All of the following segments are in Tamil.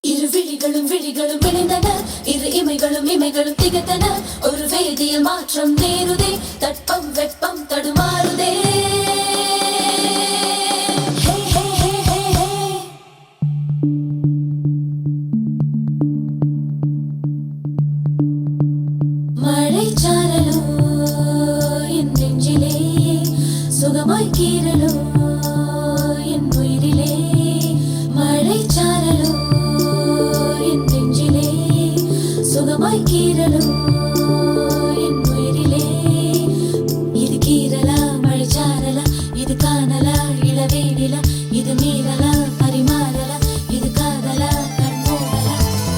இரு விழிகளும் விழிகளும் இணைந்தன இரு இமைகளும் இமைகளும் திகத்தன ஒரு வேதியியல் மாற்றம் நேருதே தட்பம் வெப்பம் தடுமாறுதே ஹே, ஹே, ஹே, ஹே, ஹே. மழைச்சாரலோ என் நெஞ்சிலே சுகமாய் கீரலோ என் உயிரிலே மழைச்சாரலோ என் நெஞ்சிலே சுகமாய் கீரலோ என் உயிரிலே இது கீரலா மழைச்சாரலா இது காணலா இளவேனிலா இது மீறலா பரிமாறலா இது காதலா கண்மூடலா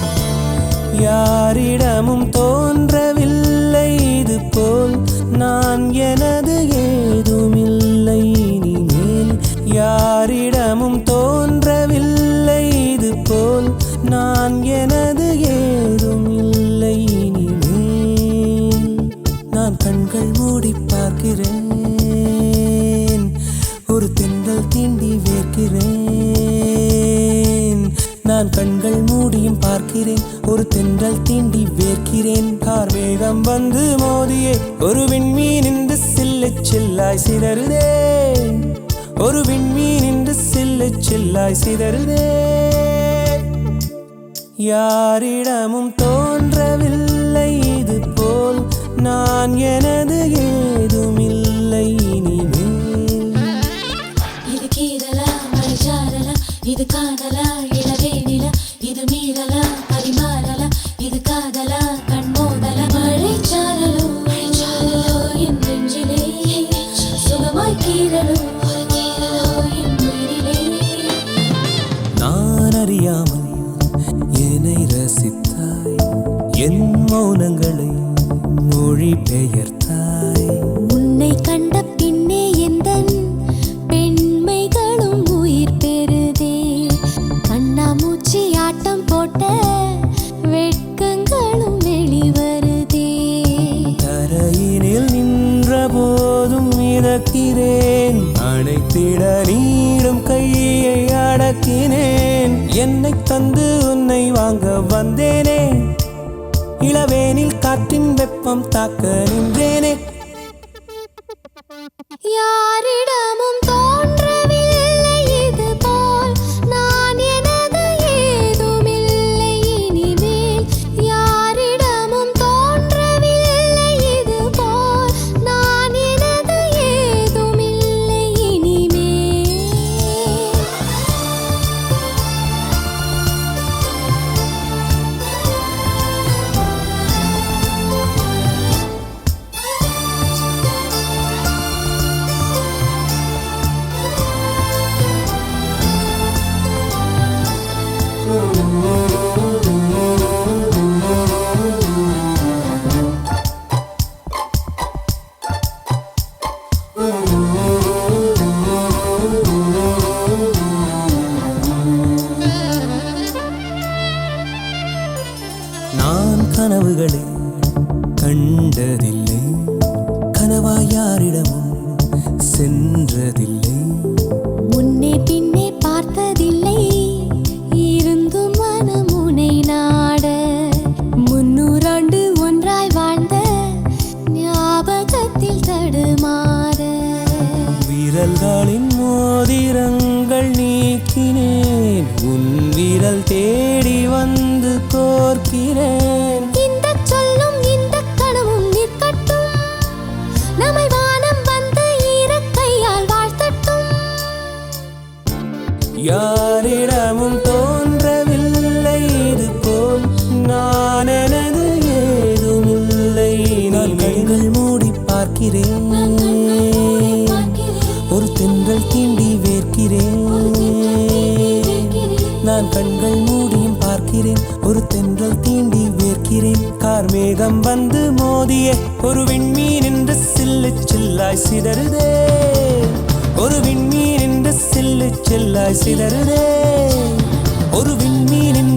யாரிடமும் தோன்றவில்லை இது போல் நான் எனது ஏதுமில்லை இனிமேல் யாரிடமும் தோன்றவில்லை இது போல் நான் எனது ஏதுமில்லை இனிமேல் நான் கண்கள் மூடி பார்க்கிறேன் ஒரு தென்றல் தீண்டி வேர்க்கிறேன் நான் கண்கள் மூடியும் பார்க்கிறேன் ஒரு தென்றல் தீண்டி வேர்க்கிறேன் கார்மேகம் வந்து மோதியே ஒரு விண்மீன் என்று சில்லு சில்லாய் சிதறுதே ஒரு விண்மீன் என்று சில்லு சில்லாய் சிதறுதே யாரிடமும் தோன்றவில்லை இது போல் நான் எனது ஏதுமில்லை இனிமேல் இது கீரலா மழைச்சாரலா இது காணலா இளவேனிலா இது மீறலா பரிமாறலா இது காதலா கண்மோதலா மழைச்சாரலோ மழைச்சாரலோ என் நெஞ்சிலே சுகமாய் கீரலோ கீரலோ என் உயிரிலே நான் அறியாமல் என்னை ரசித்தாய் என் மௌனங்களை மொழி பெயர்த்தாய் உன்னை கண்ட பின்னே எந்தன் பெண்மைகளும் உயிர் பெறுதே கண்ணாமூச்சி ஆட்டம் போட்ட வெட்கங்களும் வெளிவருதே தரையினில் நின்ற போதும் மிதக்கிறேன் அணைத்திட நீடும் கையை அடக்கினேன் என்னை தந்து உன்னை வாங்க வந்தேனே இளவேனில் காற்றின் வெப்பம் தாக்க நின்றேனே யாரிடமும் தோன்றவில்லை இது போல் நான் எனது ஏதுமில்லை இனிமேல் யாரிடமும் தோன்றவில்லை இது போல் நான் எனது ஏதுமில்லை இனிமேல் நான் கனவுகளை கண்டதில்லை கனவாய் யாரிடமும் சென்றதில்லை முன்னே பின்னே பார்த்ததில்லை இருந்தும் மனமுனை நாட முன்னூறாண்டு ஒன்றாய் வாழ்ந்த ஞாபகத்தில் தடுமாற விரல்களின் மோதிரங்கள் நீக்கினேன் உன் விரல் தேடி வந்து கோர்க்கிறேன் இந்த சொல்லும் இந்த கனவும் நிற்கட்டும் நம்மை வானம் வந்த ஈரக்கையால் வாழ்த்தட்டும் யாரிடமும் தோன்றவில்லை இது போல் நான் எனது ஏதுமில்லை நான் கண்கள் மூடி பார்க்கிறேன் ஒரு தென்றல் தீண்டி வேர்க்கிறேன் நான் கண்கள் மூடியும் பார்க்கிறேன் ஒரு தென்றல் தீண்டி வேர்க்கிறேன் கார்மேகம் வந்து மோதிய ஒரு விண்மீன் என்று சில்லு சில்லாய் சிதறுதே ஒரு விண்மீன் என்று சில்லு சில்லாய் சிதறுதே ஒரு விண்மீன் என்று